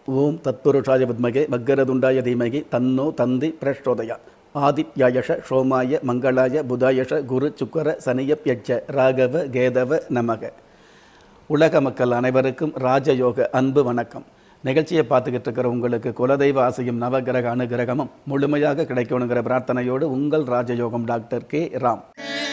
ஓம் தத்புருஷாய வித்மகே மக்கரதுண்டாய தீமகி தன்னோ தந்தி பிரச்சோதயா ஆதித்யாயஷ சோமாய மங்களாய புதாயஷ குரு சுக்கர சனியப்யட்ச ராகவ கேதவ நமக உலக மக்கள் அனைவருக்கும் ராஜயோக அன்பு வணக்கம் நிகழ்ச்சியை பார்த்துக்கிட்டு இருக்கிற உங்களுக்கு குலதெய்வ ஆசையும் நவகிரக அனுகிரகமும் முழுமையாக கிடைக்கணுங்கிற பிரார்த்தனையோடு உங்கள் ராஜயோகம் டாக்டர் கே ராம்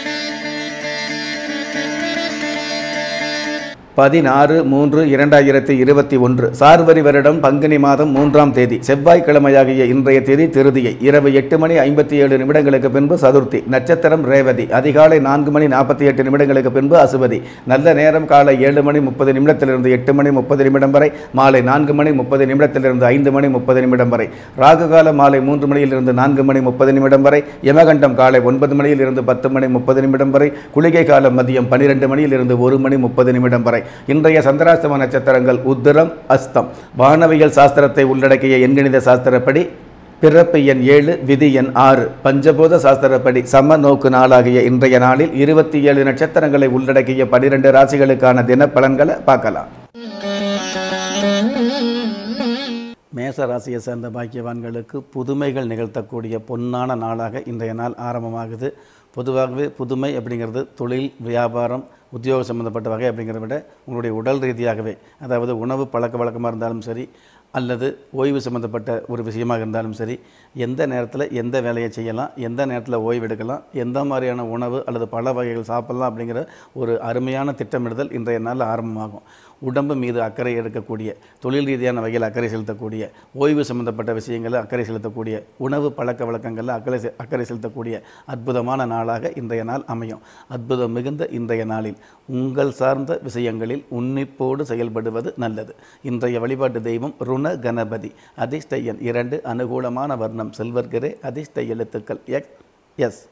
பதினாறு மூன்று இரண்டாயிரத்தி இருபத்தி ஒன்று சார்வரி வருடம் பங்குனி மாதம் மூன்றாம் தேதி செவ்வாய்க்கிழமையாகிய இன்றைய தேதி திருதியை இரவு எட்டு மணி ஐம்பத்தி ஏழு நிமிடங்களுக்கு பின்பு சதுர்த்தி நட்சத்திரம் ரேவதி அதிகாலை நான்கு மணி நாற்பத்தி எட்டு நிமிடங்களுக்கு பின்பு அசுபதி நல்ல நேரம் காலை ஏழு மணி முப்பது நிமிடத்திலிருந்து எட்டு மணி முப்பது நிமிடம் வரை மாலை நான்கு மணி முப்பது நிமிடத்திலிருந்து ஐந்து மணி முப்பது நிமிடம் வரை ராகு காலம் மாலை மூன்று மணியிலிருந்து நான்கு மணி முப்பது நிமிடம் வரை யமகண்டம் காலை ஒன்பது மணியிலிருந்து பத்து மணி முப்பது நிமிடம் வரை குளிகை காலம் மதியம் பன்னிரெண்டு மணியிலிருந்து ஒரு மணி முப்பது நிமிடம் வரை இன்றைய சந்திராஷ்டம நட்சத்திரங்கள் உத்திரம் அஸ்தம் வானவியல் சாஸ்திரத்தை உள்ளடக்கிய எண்கணித சாஸ்திரப்படி பிறப்பு எண் ஏழு விதி எண் ஆறு பஞ்சபூத சாஸ்திரப்படி சம நோக்கு நாளாகிய இன்றைய நாளில் இருபத்தி ஏழு நட்சத்திரங்களை உள்ளடக்கிய பனிரெண்டு ராசிகளுக்கான தினப்பலன்களை பார்க்கலாம் மேச ராசியை சேர்ந்த பாக்கியவான்களுக்கு புதுமைகள் நிகழ்த்தக்கூடிய பொன்னான நாளாக இன்றைய நாள் ஆரம்பமாகுது பொதுவாகவே புதுமை அப்படிங்கிறது தொழில் வியாபாரம் உத்தியோகம் சம்மந்தப்பட்ட வகை அப்படிங்கிறத விட உங்களுடைய உடல் ரீதியாகவே அதாவது உணவு பழக்க வழக்கமாக இருந்தாலும் சரி அல்லது ஓய்வு சம்மந்தப்பட்ட ஒரு விஷயமாக இருந்தாலும் சரி எந்த நேரத்தில் எந்த வேலையை செய்யலாம் எந்த நேரத்தில் ஓய்வு எடுக்கலாம் எந்த மாதிரியான உணவு அல்லது பல வகைகள் சாப்பிடலாம் அப்படிங்கிற ஒரு அருமையான திட்டமிடுதல் இன்றைய நாளில் ஆரம்பமாகும் உடம்பு மீது அக்கறை எடுக்கக்கூடிய தொழில் ரீதியான வகையில் அக்கறை செலுத்தக்கூடிய ஓய்வு சம்மந்தப்பட்ட விஷயங்களில் அக்கறை செலுத்தக்கூடிய உணவு பழக்க வழக்கங்களில் அக்கறை செ- அக்கறை செலுத்தக்கூடிய அற்புதமான நாளாக இன்றைய நாள் அமையும் அற்புதம் மிகுந்த இன்றைய நாளில் உங்கள் சார்ந்த விஷயங்களில் உன்னிப்போடு செயல்படுவது நல்லது இன்றைய வழிபாட்டு தெய்வம் ருண கணபதி அதிர்ஷ்ட எண் இரண்டு அனுகூலமான வர்ணம் செல்வர்கரே அதிர்ஷ்ட எழுத்துக்கள் எக்ஸ் எஸ்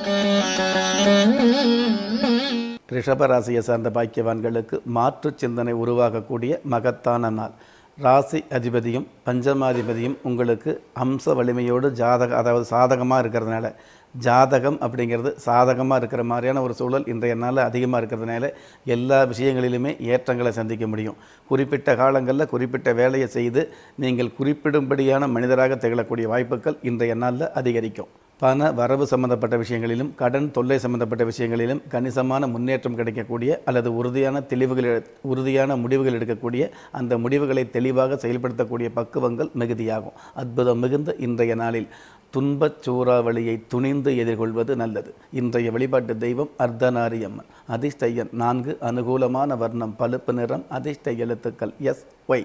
ரிஷபராசியை சார்ந்த பாக்கியவான்களுக்கு மாற்று சிந்தனை உருவாகக்கூடிய மகத்தான நாள் ராசி அதிபதியும் பஞ்சமாதிபதியும் உங்களுக்கு அம்ச வலிமையோடு ஜாதக அதாவது சாதகமாக இருக்கிறதுனால ஜாதகம் அப்படிங்கிறது சாதகமாக இருக்கிற மாதிரியான ஒரு சூழல் இன்றைய நாளில் அதிகமாக இருக்கிறதுனால எல்லா விஷயங்களிலுமே ஏற்றங்களை சந்திக்க முடியும் குறிப்பிட்ட காலங்களில் குறிப்பிட்ட வேலையை செய்து நீங்கள் குறிப்பிடும்படியான மனிதராக திகழக்கூடிய வாய்ப்புகள் இன்றைய நாளில் அதிகரிக்கும் பண வரவு சம்பந்தப்பட்ட விஷயங்களிலும் கடன் தொல்லை சம்பந்தப்பட்ட விஷயங்களிலும் கணிசமான முன்னேற்றம் கிடைக்கக்கூடிய அல்லது உறுதியான தெளிவுகள் எடு- உறுதியான முடிவுகள் எடுக்கக்கூடிய அந்த முடிவுகளை தெளிவாக செயல்படுத்தக்கூடிய பக்குவங்கள் மிகுதியாகும் அற்புதம் மிகுந்த இன்றைய நாளில் துன்பச் சூறாவளியை துணிந்து எதிர்கொள்வது நல்லது இன்றைய வழிபாட்டு தெய்வம் அர்த்தநாரியம்மன் அதிர்ஷ்ட எண் நான்கு அனுகூலமான வர்ணம் பழுப்பு நிறம் அதிர்ஷ்ட எழுத்துக்கள் எஸ் ஒய்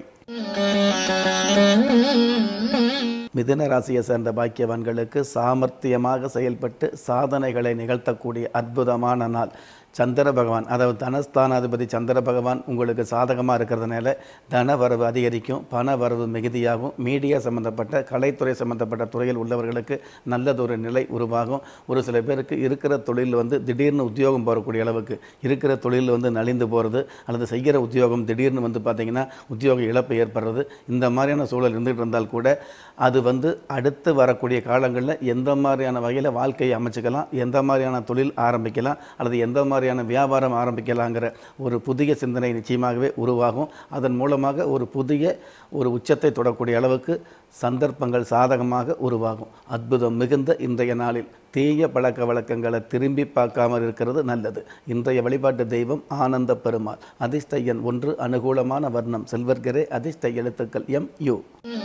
மிதுன ராசியை சேர்ந்த பாக்கியவான்களுக்கு சாமர்த்தியமாக செயல்பட்டு சாதனைகளை நிகழ்த்தக்கூடிய அற்புதமான நாள் சந்திர பகவான் அதாவது தனஸ்தானாதிபதி சந்திர பகவான் உங்களுக்கு சாதகமாக இருக்கிறதுனால தன வரவு அதிகரிக்கும் பண வரவு மிகுதியாகும் மீடியா சம்பந்தப்பட்ட கலைத்துறை சம்பந்தப்பட்ட துறையில் உள்ளவர்களுக்கு நல்லதொரு நிலை உருவாகும் ஒரு சில பேருக்கு இருக்கிற தொழில் வந்து திடீர்னு உத்தியோகம் போகக்கூடிய அளவுக்கு இருக்கிற தொழில் வந்து நலிந்து போகிறது அல்லது செய்கிற உத்தியோகம் திடீர்னு வந்து பார்த்திங்கன்னா உத்தியோக இழப்பு ஏற்படுறது இந்த மாதிரியான சூழல் இருந்துகிட்டு இருந்தால் கூட அது வந்து அடுத்து வரக்கூடிய காலங்களில் எந்த மாதிரியான வகையில் வாழ்க்கையை அமைச்சுக்கலாம் எந்த மாதிரியான தொழில் ஆரம்பிக்கலாம் அல்லது எந்த மாதிரியான வியாபாரம் ஆரம்பிக்கலாங்கிற ஒரு புதிய சிந்தனை நிச்சயமாகவே உருவாகும் அதன் மூலமாக ஒரு புதிய ஒரு உச்சத்தை தொடக்கூடிய அளவுக்கு சந்தர்ப்பங்கள் சாதகமாக உருவாகும் அற்புதம் மிகுந்த இன்றைய நாளில் தீய பழக்க வழக்கங்களை திரும்பி பார்க்காமல் இருக்கிறது நல்லது இன்றைய வழிபாட்டு தெய்வம் ஆனந்த பெருமாள் அதிர்ஷ்ட எண் ஒன்று அனுகூலமான வர்ணம் செல்வர்கரே அதிர்ஷ்ட எழுத்துக்கள் எம் யு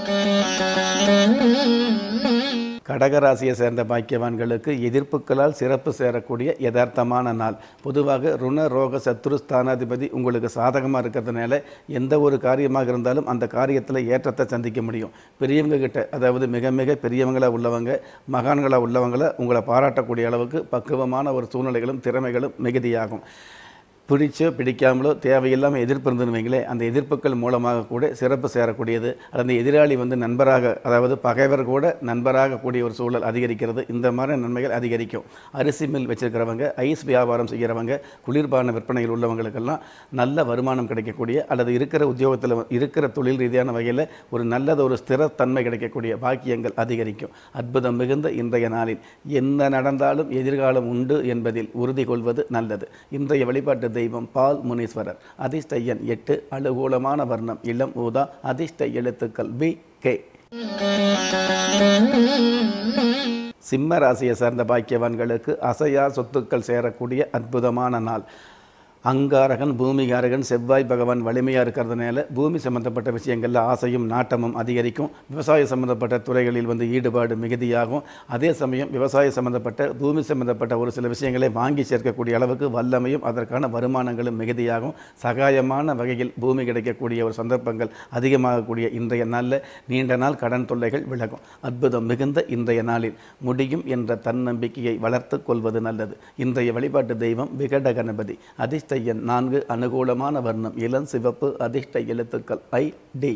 கடகராசியை சேர்ந்த பாக்கியவான்களுக்கு எதிர்ப்புகளால் சிறப்பு சேரக்கூடிய யதார்த்தமான நாள் பொதுவாக ருண ரோக சத்ரு ஸ்தானாதிபதி உங்களுக்கு சாதகமாக இருக்கிறதுனால எந்த ஒரு காரியமாக இருந்தாலும் அந்த காரியத்தில் ஏற்றத்தை சந்திக்க முடியும் பெரியவங்க கிட்ட அதாவது மிக மிக பெரியவங்களாக உள்ளவங்க மகான்களாக உள்ளவங்களை உங்களை பாராட்டக்கூடிய அளவுக்கு பக்குவமான ஒரு சூழ்நிலைகளும் திறமைகளும் மிகுதியாகும் பிடிச்சோ பிடிக்காமலோ தேவையில்லாமல் எதிர்ப்பு இருந்துன்னு வைங்களேன் அந்த எதிர்ப்புகள் மூலமாக கூட சிறப்பு சேரக்கூடியது அல்லது எதிராளி வந்து நண்பராக அதாவது பகைவர் கூட நண்பராக கூடிய ஒரு சூழல் அதிகரிக்கிறது இந்த மாதிரி நன்மைகள் அதிகரிக்கும் அரிசி மில் வச்சிருக்கிறவங்க ஐஸ் வியாபாரம் செய்கிறவங்க குளிர்பான விற்பனையில் உள்ளவங்களுக்கெல்லாம் நல்ல வருமானம் கிடைக்கக்கூடிய அல்லது இருக்கிற உத்தியோகத்தில் இருக்கிற தொழில் ரீதியான வகையில் ஒரு நல்லது ஒரு ஸ்திரத்தன்மை கிடைக்கக்கூடிய பாக்கியங்கள் அதிகரிக்கும் அற்புதம் மிகுந்த இன்றைய நாளில் என்ன நடந்தாலும் எதிர்காலம் உண்டு என்பதில் உறுதி கொள்வது நல்லது இன்றைய வழிபாட்டு தெய்வம் பால் முனீஸ்வரர் அதிர்ஷ்ட எண் எட்டு அனுகூலமான வர்ணம் இளம் ஊதா அதிர்ஷ்ட எழுத்துக்கள் பி கே சிம்ம ராசியை சார்ந்த பாக்கியவான்களுக்கு அசையா சொத்துக்கள் சேரக்கூடிய அற்புதமான நாள் அங்காரகன் பூமிகாரகன் செவ்வாய் பகவான் வலிமையாக இருக்கிறதுனால பூமி சம்பந்தப்பட்ட விஷயங்களில் ஆசையும் நாட்டமும் அதிகரிக்கும் விவசாய சம்பந்தப்பட்ட துறைகளில் வந்து ஈடுபாடு மிகுதியாகும் அதே சமயம் விவசாய சம்பந்தப்பட்ட பூமி சம்பந்தப்பட்ட ஒரு சில விஷயங்களை வாங்கி சேர்க்கக்கூடிய அளவுக்கு வல்லமையும் அதற்கான வருமானங்களும் மிகுதியாகும் சகாயமான வகையில் பூமி கிடைக்கக்கூடிய ஒரு சந்தர்ப்பங்கள் அதிகமாகக்கூடிய இன்றைய நாளில் நீண்ட நாள் கடன் தொல்லைகள் விலகும் அற்புதம் மிகுந்த இன்றைய நாளில் முடியும் என்ற தன்னம்பிக்கையை வளர்த்து கொள்வது நல்லது இன்றைய வழிபாட்டு தெய்வம் விகட கணபதி அதிர்ஷ்ட எண் நான்கு அனுகூலமான வர்ணம் இளம் சிவப்பு அதிர்ஷ்ட எழுத்துக்கள் ஐ டி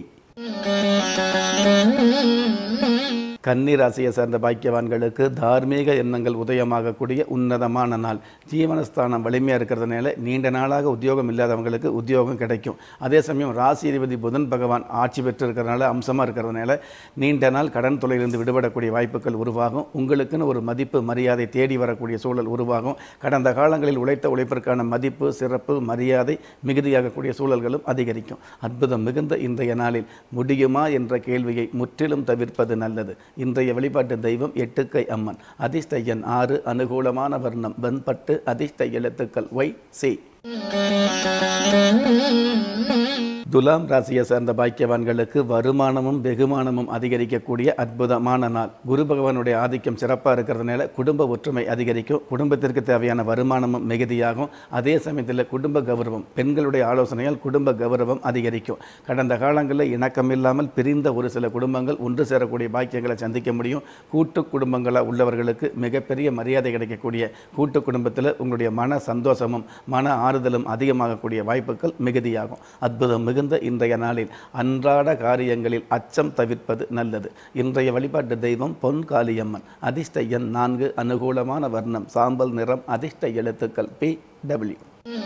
கன்னி ராசியை சேர்ந்த பாக்கியவான்களுக்கு தார்மீக எண்ணங்கள் உதயமாகக்கூடிய உன்னதமான நாள் ஜீவனஸ்தானம் வலிமையாக இருக்கிறதுனால நீண்ட நாளாக உத்தியோகம் இல்லாதவங்களுக்கு உத்தியோகம் கிடைக்கும் அதே சமயம் ராசி அதிபதி புதன் பகவான் ஆட்சி பெற்று இருக்கிறதுனால அம்சமாக இருக்கிறதுனால நீண்ட நாள் கடன் தொலையிலிருந்து விடுபடக்கூடிய வாய்ப்புகள் உருவாகும் உங்களுக்குன்னு ஒரு மதிப்பு மரியாதை தேடி வரக்கூடிய சூழல் உருவாகும் கடந்த காலங்களில் உழைத்த உழைப்பிற்கான மதிப்பு சிறப்பு மரியாதை மிகுதியாகக்கூடிய சூழல்களும் அதிகரிக்கும் அற்புதம் மிகுந்த இன்றைய நாளில் முடியுமா என்ற கேள்வியை முற்றிலும் தவிர்ப்பது நல்லது இன்றைய வழிபாட்டு தெய்வம் எட்டுக்கை அம்மன் அதிர்ஷ்ட எண் ஆறு அனுகூலமான வர்ணம் வெண்பட்டு அதிர்ஷ்ட எழுத்துக்கள் ஒய் சி துலாம் ராசியை சேர்ந்த பாக்கியவான்களுக்கு வருமானமும் வெகுமானமும் அதிகரிக்கக்கூடிய அற்புதமான நாள் குரு பகவானுடைய ஆதிக்கம் சிறப்பாக இருக்கிறதுனால குடும்ப ஒற்றுமை அதிகரிக்கும் குடும்பத்திற்கு தேவையான வருமானமும் மிகுதியாகும் அதே சமயத்தில் குடும்ப கௌரவம் பெண்களுடைய ஆலோசனையால் குடும்ப கௌரவம் அதிகரிக்கும் கடந்த காலங்களில் இணக்கமில்லாமல் பிரிந்த ஒரு சில குடும்பங்கள் ஒன்று சேரக்கூடிய பாக்கியங்களை சந்திக்க முடியும் கூட்டு குடும்பங்களாக உள்ளவர்களுக்கு மிகப்பெரிய மரியாதை கிடைக்கக்கூடிய கூட்டு குடும்பத்தில் உங்களுடைய மன சந்தோஷமும் மன ஆறுதலும் அதிகமாகக்கூடிய வாய்ப்புகள் மிகுதியாகும் அற்புதம் மிகுந்த இன்றைய நாளில் அன்றாட காரியங்களில் அச்சம் தவிர்ப்பது நல்லது இன்றைய வழிபாட்டு தெய்வம் பொன் காளியம்மன் அதிர்ஷ்ட எண் நான்கு அனுகூலமான வர்ணம் சாம்பல் நிறம் அதிர்ஷ்ட எழுத்துக்கள் பி டபிள்யூ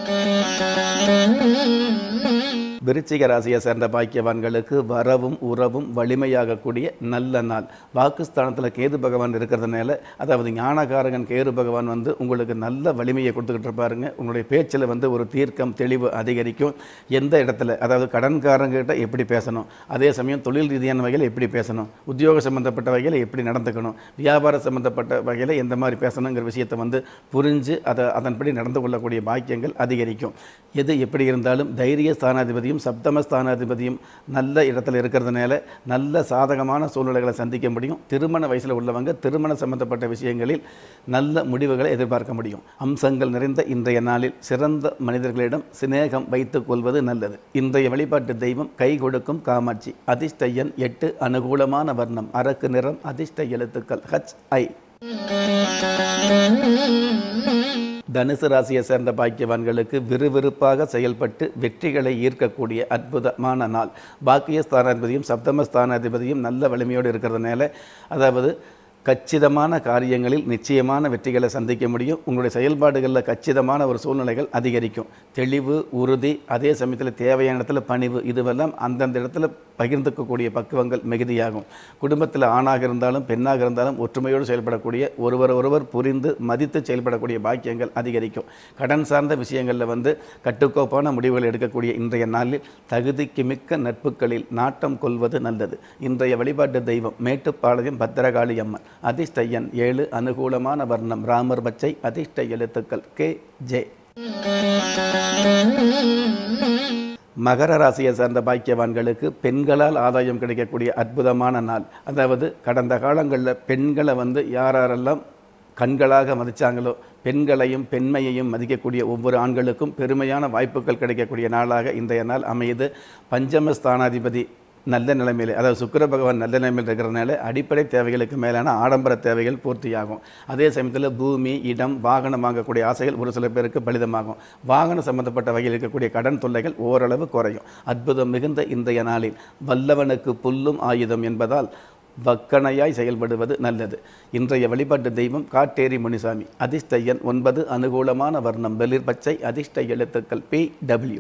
விருச்சிக ராசியை சேர்ந்த பாக்கியவான்களுக்கு வரவும் உறவும் வலிமையாகக்கூடிய நல்ல நாள் வாக்குஸ்தானத்தில் கேது பகவான் இருக்கிறதுனால அதாவது ஞானகாரகன் கேது பகவான் வந்து உங்களுக்கு நல்ல வலிமையை கொடுத்துக்கிட்டு இருப்பாருங்க உங்களுடைய பேச்சில் வந்து ஒரு தீர்க்கம் தெளிவு அதிகரிக்கும் எந்த இடத்துல அதாவது கடன்காரங்கிட்ட எப்படி பேசணும் அதே சமயம் தொழில் ரீதியான வகையில் எப்படி பேசணும் உத்தியோக சம்பந்தப்பட்ட வகையில் எப்படி நடந்துக்கணும் வியாபார சம்பந்தப்பட்ட வகையில் எந்த மாதிரி பேசணுங்கிற விஷயத்தை வந்து புரிஞ்சு அதை அதன்படி நடந்து கொள்ளக்கூடிய பாக்கியங்கள் அதிகரிக்கும் எது எப்படி இருந்தாலும் தைரிய ஸ்தானாதிபதியும் சப்தம ஸ்தானாதிபதியும் நல்ல இடத்துல இருக்கிறதுனால நல்ல சாதகமான சூழ்நிலைகளை சந்திக்க முடியும் திருமண வயசில் உள்ளவங்க திருமண சம்பந்தப்பட்ட விஷயங்களில் நல்ல முடிவுகளை எதிர்பார்க்க முடியும் அம்சங்கள் நிறைந்த இன்றைய நாளில் சிறந்த மனிதர்களிடம் சிநேகம் வைத்துக் கொள்வது நல்லது இன்றைய வழிபாட்டு தெய்வம் கை கொடுக்கும் காமாட்சி அதிர்ஷ்ட எண் எட்டு அனுகூலமான வர்ணம் அரக்கு நிறம் அதிர்ஷ்ட எழுத்துக்கள் ஹச் ஐ தனுசு ராசியை சேர்ந்த பாக்கியவான்களுக்கு விறுவிறுப்பாக செயல்பட்டு வெற்றிகளை ஈர்க்கக்கூடிய அற்புதமான நாள் பாக்கிய ஸ்தானாதிபதியும் சப்தம ஸ்தானாதிபதியும் நல்ல வலிமையோடு இருக்கிறதுனால அதாவது கச்சிதமான காரியங்களில் நிச்சயமான வெற்றிகளை சந்திக்க முடியும் உங்களுடைய செயல்பாடுகளில் கச்சிதமான ஒரு சூழ்நிலைகள் அதிகரிக்கும் தெளிவு உறுதி அதே சமயத்தில் தேவையான இடத்துல பணிவு இதுவெல்லாம் அந்தந்த இடத்துல பகிர்ந்துக்கக்கூடிய பக்குவங்கள் மிகுதியாகும் குடும்பத்தில் ஆணாக இருந்தாலும் பெண்ணாக இருந்தாலும் ஒற்றுமையோடு செயல்படக்கூடிய ஒருவர் ஒருவர் புரிந்து மதித்து செயல்படக்கூடிய பாக்கியங்கள் அதிகரிக்கும் கடன் சார்ந்த விஷயங்களில் வந்து கட்டுக்கோப்பான முடிவுகள் எடுக்கக்கூடிய இன்றைய நாளில் தகுதிக்கு மிக்க நட்புகளில் நாட்டம் கொள்வது நல்லது இன்றைய வழிபாட்டு தெய்வம் மேட்டுப்பாளையம் பத்திரகாளி அம்மன் அதிர்ஷ்ட எண் ஏழு அனுகூலமான வர்ணம் ராமர் பச்சை அதிர்ஷ்ட எழுத்துக்கள் கே ஜே மகர ராசியை சார்ந்த பாக்கியவான்களுக்கு பெண்களால் ஆதாயம் கிடைக்கக்கூடிய அற்புதமான நாள் அதாவது கடந்த காலங்களில் பெண்களை வந்து யாரெல்லாம் கண்களாக மதிச்சாங்களோ பெண்களையும் பெண்மையையும் மதிக்கக்கூடிய ஒவ்வொரு ஆண்களுக்கும் பெருமையான வாய்ப்புகள் கிடைக்கக்கூடிய நாளாக இன்றைய நாள் அமையுது பஞ்சம ஸ்தானாதிபதி நல்ல நிலைமையில் அதாவது சுக்கிர பகவான் நல்ல நிலைமையில் இருக்கிறதுனால அடிப்படை தேவைகளுக்கு மேலான ஆடம்பர தேவைகள் பூர்த்தியாகும் அதே சமயத்தில் பூமி இடம் வாகனம் வாங்கக்கூடிய ஆசைகள் ஒரு சில பேருக்கு பலிதமாகும் வாகனம் சம்பந்தப்பட்ட வகையில் இருக்கக்கூடிய கடன் தொல்லைகள் ஓரளவு குறையும் அற்புதம் மிகுந்த இன்றைய நாளில் வல்லவனுக்கு புல்லும் ஆயுதம் என்பதால் வக்கணையாய் செயல்படுவது நல்லது இன்றைய வழிபாட்டு தெய்வம் காட்டேரி முனிசாமி அதிர்ஷ்ட எண் ஒன்பது அனுகூலமான வர்ணம் வெளிர் பச்சை அதிர்ஷ்ட எழுத்துக்கள் பி டபிள்யூ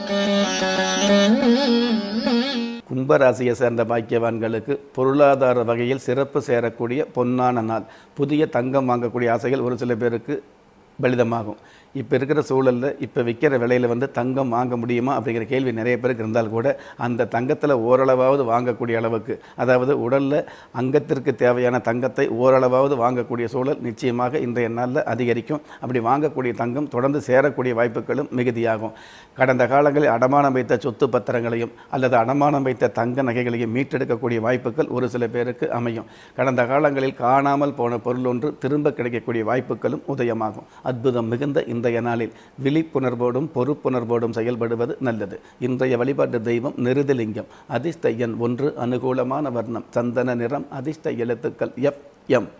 கும்பராசியை சேர்ந்த பாக்கியவான்களுக்கு பொருளாதார வகையில் சிறப்பு சேரக்கூடிய பொன்னான நாள் புதிய தங்கம் வாங்கக்கூடிய ஆசைகள் ஒரு சில பேருக்கு பலிதமாகும் இப்போ இருக்கிற சூழலில் இப்போ விற்கிற விலையில் வந்து தங்கம் வாங்க முடியுமா அப்படிங்கிற கேள்வி நிறைய பேருக்கு இருந்தால் கூட அந்த தங்கத்தில் ஓரளவாவது வாங்கக்கூடிய அளவுக்கு அதாவது உடலில் அங்கத்திற்கு தேவையான தங்கத்தை ஓரளவாவது வாங்கக்கூடிய சூழல் நிச்சயமாக இன்றைய நாளில் அதிகரிக்கும் அப்படி வாங்கக்கூடிய தங்கம் தொடர்ந்து சேரக்கூடிய வாய்ப்புகளும் மிகுதியாகும் கடந்த காலங்களில் அடமானம் வைத்த சொத்து பத்திரங்களையும் அல்லது அடமானம் வைத்த தங்க நகைகளையும் மீட்டெடுக்கக்கூடிய வாய்ப்புகள் ஒரு சில பேருக்கு அமையும் கடந்த காலங்களில் காணாமல் போன பொருள் ஒன்று திரும்ப கிடைக்கக்கூடிய வாய்ப்புகளும் உதயமாகும் அற்புதம் மிகுந்த இன்றைய நாளில் விழிப்புணர்வோடும் பொறுப்புணர்வோடும் செயல்படுவது நல்லது இன்றைய வழிபாட்டு தெய்வம் நிருதலிங்கம் அதிர்ஷ்ட எண் ஒன்று அனுகூலமான வர்ணம் சந்தன நிறம் அதிர்ஷ்ட எழுத்துக்கள் எஃப் எம்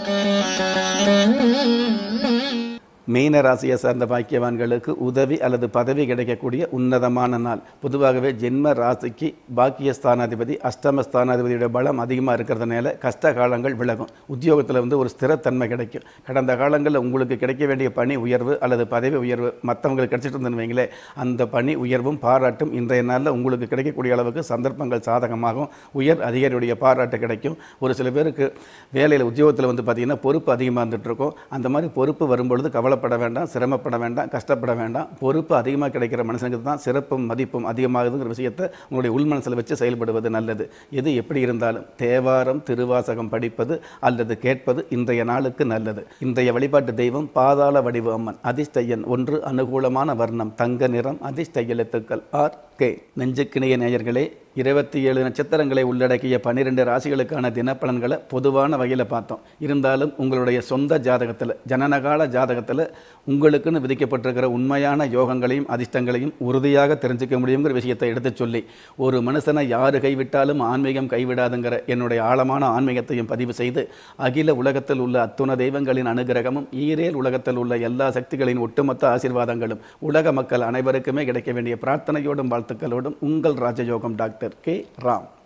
மீன ராசியை சார்ந்த பாக்கியவான்களுக்கு உதவி அல்லது பதவி கிடைக்கக்கூடிய உன்னதமான நாள் பொதுவாகவே ஜென்ம ராசிக்கு பாக்கியஸ்தானாதிபதி அஷ்டமஸ்தானாதிபதியோட பலம் அதிகமாக இருக்கிறதுனால கஷ்ட காலங்கள் விலகும் உத்தியோகத்தில் வந்து ஒரு ஸ்திரத்தன்மை கிடைக்கும் கடந்த காலங்களில் உங்களுக்கு கிடைக்க வேண்டிய பணி உயர்வு அல்லது பதவி உயர்வு மற்றவங்களுக்கு கிடைச்சிட்டு இருந்தேன்னு வைங்களேன் அந்த பணி உயர்வும் பாராட்டும் இன்றைய நாளில் உங்களுக்கு கிடைக்கக்கூடிய அளவுக்கு சந்தர்ப்பங்கள் சாதகமாகும் உயர் அதிகாரியுடைய பாராட்டு கிடைக்கும் ஒரு சில பேருக்கு வேலையில் உத்தியோகத்தில் வந்து பார்த்திங்கன்னா பொறுப்பு அதிகமாக இருந்துட்டு இருக்கும் அந்த மாதிரி பொறுப்பு வரும்பொழுது கவலைப்பட வேண்டாம் சிரமப்பட வேண்டாம் கஷ்டப்பட வேண்டாம் பொறுப்பு அதிகமாக கிடைக்கிற மனுஷனுக்கு தான் சிறப்பும் மதிப்பும் அதிகமாகுதுங்கிற விஷயத்தை உங்களுடைய உள் மனசில் வச்சு செயல்படுவது நல்லது எது எப்படி இருந்தாலும் தேவாரம் திருவாசகம் படிப்பது அல்லது கேட்பது இன்றைய நாளுக்கு நல்லது இன்றைய வழிபாட்டு தெய்வம் பாதாள வடிவு அம்மன் அதிர்ஷ்ட எண் ஒன்று அனுகூலமான வர்ணம் தங்க நிறம் அதிர்ஷ்ட எழுத்துக்கள் ஆர் கே நெஞ்சுக்கிணைய நேயர்களே இருபத்தி ஏழு நட்சத்திரங்களை உள்ளடக்கிய பன்னிரெண்டு ராசிகளுக்கான தினப்பலன்களை பொதுவான வகையில் பார்த்தோம் இருந்தாலும் உங்களுடைய சொந்த ஜாதகத்தில் ஜனனகால ஜாதகத்தில் உங்களுக்குன்னு விதிக்கப்பட்டிருக்கிற உண்மையான யோகங்களையும் அதிர்ஷ்டங்களையும் உறுதியாக தெரிஞ்சுக்க முடியுங்கிற விஷயத்தை எடுத்துச் சொல்லி ஒரு மனுஷனை யாரு கைவிட்டாலும் ஆன்மீகம் கைவிடாதுங்கிற என்னுடைய ஆழமான ஆன்மீகத்தையும் பதிவு செய்து அகில உலகத்தில் உள்ள அத்துண தெய்வங்களின் அனுகிரகமும் ஈரேல் உலகத்தில் உள்ள எல்லா சக்திகளின் ஒட்டுமொத்த ஆசீர்வாதங்களும் உலக மக்கள் அனைவருக்குமே கிடைக்க வேண்டிய பிரார்த்தனையோடும் வாழ்த்துக்களோடும் உங்கள் ராஜயோகம் டாக்டர் கே ராம்